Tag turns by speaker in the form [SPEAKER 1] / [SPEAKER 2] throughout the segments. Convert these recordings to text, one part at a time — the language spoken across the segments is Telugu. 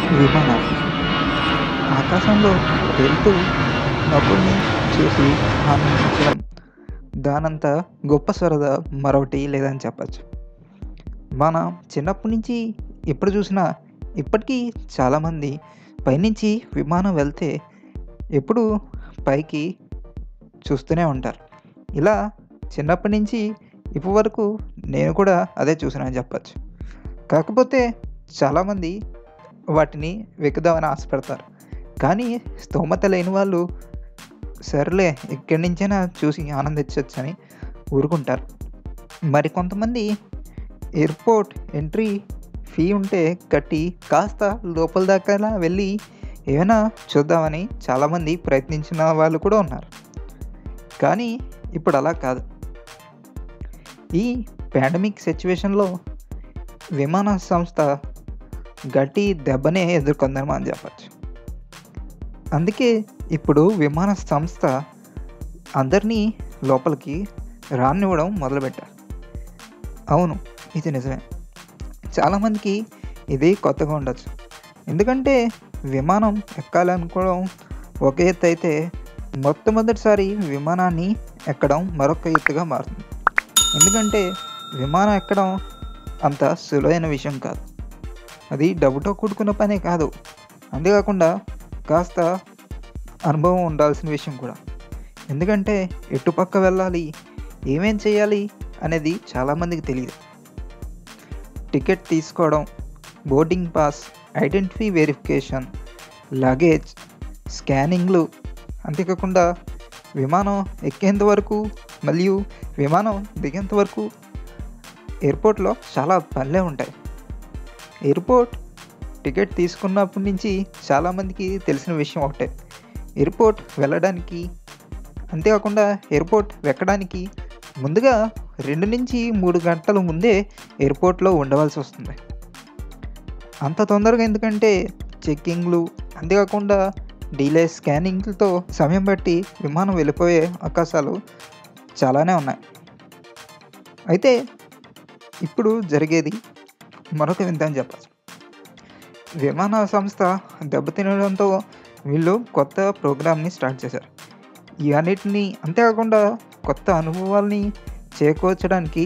[SPEAKER 1] విమానాలు ఆకాశంలో వెళ్తూ నవ్వుల్ని చూసి ఆనందించడం దానంత గొప్ప సరదా మరొకటి లేదని చెప్పచ్చు మన చిన్నప్పటి నుంచి ఎప్పుడు చూసినా ఇప్పటికీ చాలామంది పైనుంచి విమానం వెళ్తే ఎప్పుడు పైకి చూస్తూనే ఉంటారు ఇలా చిన్నప్పటి నుంచి ఇప్పటి వరకు నేను కూడా అదే చూసానని చెప్పచ్చు కాకపోతే చాలామంది వాటిని వెక్కుదామని ఆశపడతారు కానీ స్తోమత లేని వాళ్ళు సర్లే ఇక్కడి నుంచైనా చూసి ఆనందించవచ్చు అని ఊరుకుంటారు మరి కొంతమంది ఎయిర్పోర్ట్ ఎంట్రీ ఫీ ఉంటే కట్టి కాస్త లోపల దాకా వెళ్ళి ఏమైనా చూద్దామని చాలామంది ప్రయత్నించిన వాళ్ళు కూడా ఉన్నారు కానీ ఇప్పుడు అలా కాదు ఈ పాండమిక్ సిచ్యువేషన్లో విమాన సంస్థ గట్టి దెబ్బనే ఎదుర్కొందని మనం చెప్పచ్చు అందుకే ఇప్పుడు విమాన సంస్థ అందరినీ లోపలికి రానివ్వడం మొదలుపెట్టారు అవును ఇది నిజమే చాలామందికి ఇది కొత్తగా ఉండొచ్చు ఎందుకంటే విమానం ఎక్కాలనుకోవడం ఒక ఎత్తు అయితే మొట్టమొదటిసారి విమానాన్ని ఎక్కడం మరొక ఎత్తుగా మారుతుంది ఎందుకంటే విమానం ఎక్కడం అంత సులువైన విషయం కాదు అది డబ్బుతో కూడుకున్న పనే కాదు అంతేకాకుండా కాస్త అనుభవం ఉండాల్సిన విషయం కూడా ఎందుకంటే ఎటుపక్క వెళ్ళాలి ఏమేం చేయాలి అనేది చాలామందికి తెలియదు టికెట్ తీసుకోవడం boarding pass identity verification luggage స్కానింగ్లు అంతేకాకుండా విమానం ఎక్కేంత వరకు మరియు విమానం దిగేంత వరకు ఎయిర్పోర్ట్లో చాలా పనులే ఉంటాయి ఎయిర్పోర్ట్ టికెట్ తీసుకున్నప్పటి నుంచి చాలామందికి తెలిసిన విషయం ఒకటే ఎయిర్పోర్ట్ వెళ్ళడానికి అంతేకాకుండా ఎయిర్పోర్ట్ ఎక్కడానికి ముందుగా రెండు నుంచి మూడు గంటల ముందే ఎయిర్పోర్ట్లో ఉండవలసి వస్తుంది అంత తొందరగా ఎందుకంటే చెక్కింగ్లు అంతేకాకుండా డీలే స్కానింగ్లతో సమయం బట్టి విమానం వెళ్ళిపోయే అవకాశాలు చాలానే ఉన్నాయి అయితే ఇప్పుడు జరిగేది మరొక వింత అని చెప్పచ్చు విమాన సంస్థ దెబ్బతినడంతో వీళ్ళు కొత్త ప్రోగ్రామ్ని స్టార్ట్ చేశారు ఇవన్నిటిని అంతేకాకుండా కొత్త అనుభవాల్ని చేకూర్చడానికి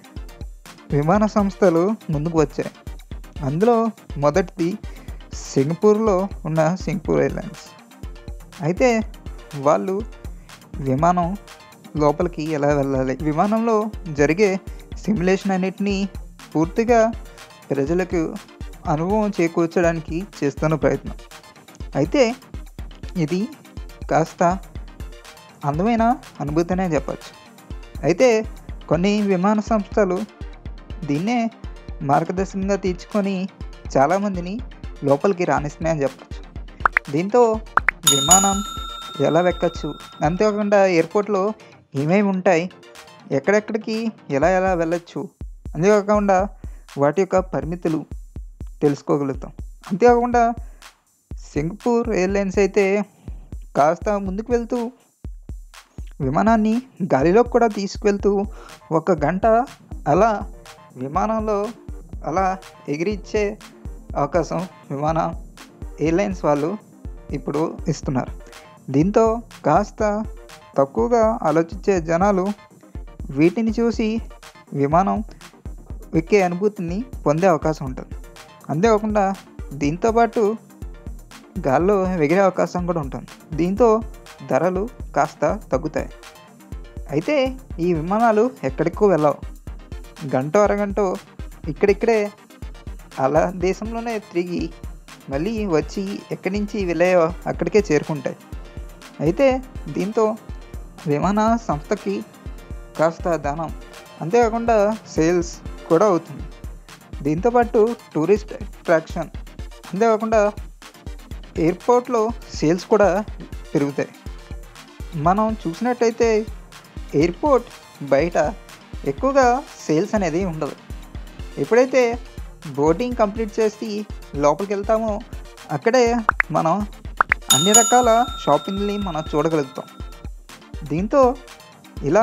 [SPEAKER 1] విమాన సంస్థలు ముందుకు వచ్చాయి అందులో మొదటిది సింగపూర్లో ఉన్న సింగపూర్ ఎయిర్లైన్స్ అయితే వాళ్ళు విమానం లోపలికి ఎలా వెళ్ళాలి విమానంలో జరిగే సిమ్యులేషన్ అన్నిటినీ పూర్తిగా ప్రజలకు అనుభవం చేకూర్చడానికి చేస్తున్న ప్రయత్నం అయితే ఇది కాస్త అందమైన అనుభూతినే చెప్పచ్చు అయితే కొన్ని విమాన సంస్థలు దీన్నే మార్గదర్శకంగా తీర్చుకొని చాలామందిని లోపలికి రాణిస్తున్నాయని చెప్పచ్చు దీంతో విమానం ఎలా ఎక్కచ్చు అంతేకాకుండా ఎయిర్పోర్ట్లో ఏమేమి ఉంటాయి ఎక్కడెక్కడికి ఎలా ఎలా వెళ్ళచ్చు అంతేకాకుండా వాటి యొక్క పరిమితులు తెలుసుకోగలుగుతాం అంతేకాకుండా సింగపూర్ ఎయిర్లైన్స్ అయితే కాస్త ముందుకు వెళ్తూ విమానాన్ని గాలిలోకి కూడా తీసుకువెళ్తూ ఒక గంట అలా విమానంలో అలా ఎగిరిచ్చే అవకాశం విమాన ఎయిర్లైన్స్ వాళ్ళు ఇప్పుడు ఇస్తున్నారు దీంతో కాస్త తక్కువగా ఆలోచించే జనాలు వీటిని చూసి విమానం ఎక్కే అనుభూతిని పొందే అవకాశం ఉంటుంది అంతేకాకుండా దీంతోపాటు గాల్లో ఎగిరే అవకాశం కూడా ఉంటుంది దీంతో ధరలు కాస్త తగ్గుతాయి అయితే ఈ విమానాలు ఎక్కడికో వెళ్ళవు గంట అరగంట ఇక్కడిక్కడే అలా దేశంలోనే తిరిగి మళ్ళీ వచ్చి ఎక్కడి నుంచి వెళ్ళాయో అక్కడికే చేరుకుంటాయి అయితే దీంతో విమాన సంస్థకి కాస్త ధనం అంతేకాకుండా సేల్స్ కూడా అవుతుంది దీంతోపాటు టూరిస్ట్ అట్రాక్షన్ అంతేకాకుండా ఎయిర్పోర్ట్లో సేల్స్ కూడా పెరుగుతాయి మనం చూసినట్టయితే ఎయిర్పోర్ట్ బయట ఎక్కువగా సేల్స్ అనేది ఉండదు ఎప్పుడైతే బోర్డింగ్ కంప్లీట్ చేసి లోపలికి వెళ్తామో అక్కడే మనం అన్ని రకాల షాపింగ్ని మనం చూడగలుగుతాం దీంతో ఇలా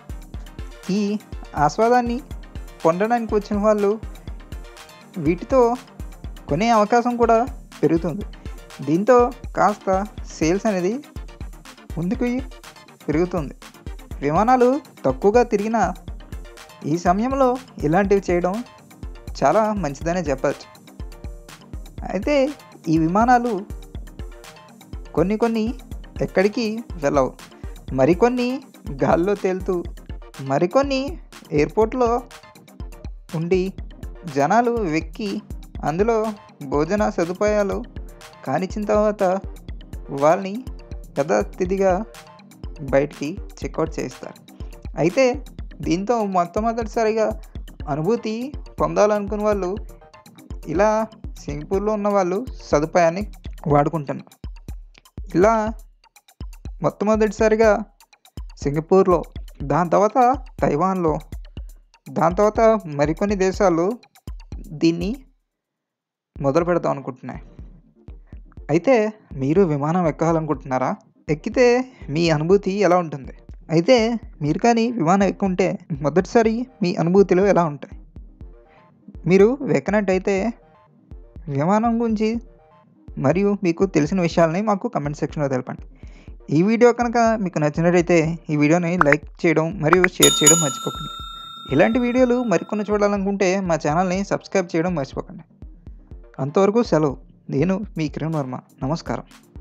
[SPEAKER 1] ఈ ఆస్వాదాన్ని పొందడానికి వచ్చిన వాళ్ళు వీటితో కొనే అవకాశం కూడా పెరుగుతుంది దీంతో కాస్త సేల్స్ అనేది ముందుకు పెరుగుతుంది విమానాలు తక్కువగా తిరిగిన ఈ సమయంలో ఇలాంటివి చేయడం చాలా మంచిదనే చెప్పచ్చు అయితే ఈ విమానాలు కొన్ని కొన్ని ఎక్కడికి వెళ్ళవు మరికొన్ని గాల్లో తేలుతూ మరికొన్ని ఎయిర్పోర్ట్లో ఉండి జనాలు వెక్కి అందులో భోజన సదుపాయాలు కానిచ్చిన తర్వాత వాళ్ళని యథాస్థితిగా బయటికి చెక్అవుట్ చేస్తారు అయితే దీంతో మొట్టమొదటిసారిగా అనుభూతి పొందాలనుకున్న వాళ్ళు ఇలా సింగపూర్లో ఉన్న వాళ్ళు సదుపాయాన్ని వాడుకుంటున్నారు ఇలా మొట్టమొదటిసారిగా సింగపూర్లో దాని తర్వాత తైవాన్లో దాని తర్వాత మరికొన్ని దేశాలు దీన్ని మొదలు పెడతాం అనుకుంటున్నాయి అయితే మీరు విమానం ఎక్కాలనుకుంటున్నారా ఎక్కితే మీ అనుభూతి ఎలా ఉంటుంది అయితే మీరు కానీ విమానం ఎక్కుంటే మొదటిసారి మీ అనుభూతులు ఎలా ఉంటాయి మీరు ఎక్కనట్టయితే విమానం గురించి మరియు మీకు తెలిసిన విషయాలని మాకు కమెంట్ సెక్షన్లో తెలపండి ఈ వీడియో కనుక మీకు నచ్చినట్టయితే ఈ వీడియోని లైక్ చేయడం మరియు షేర్ చేయడం మర్చిపోకండి ఇలాంటి వీడియోలు మరికొన్ని చూడాలనుకుంటే మా ఛానల్ని సబ్స్క్రైబ్ చేయడం మర్చిపోకండి అంతవరకు సెలవు నేను మీ కిరణ్ వర్మ నమస్కారం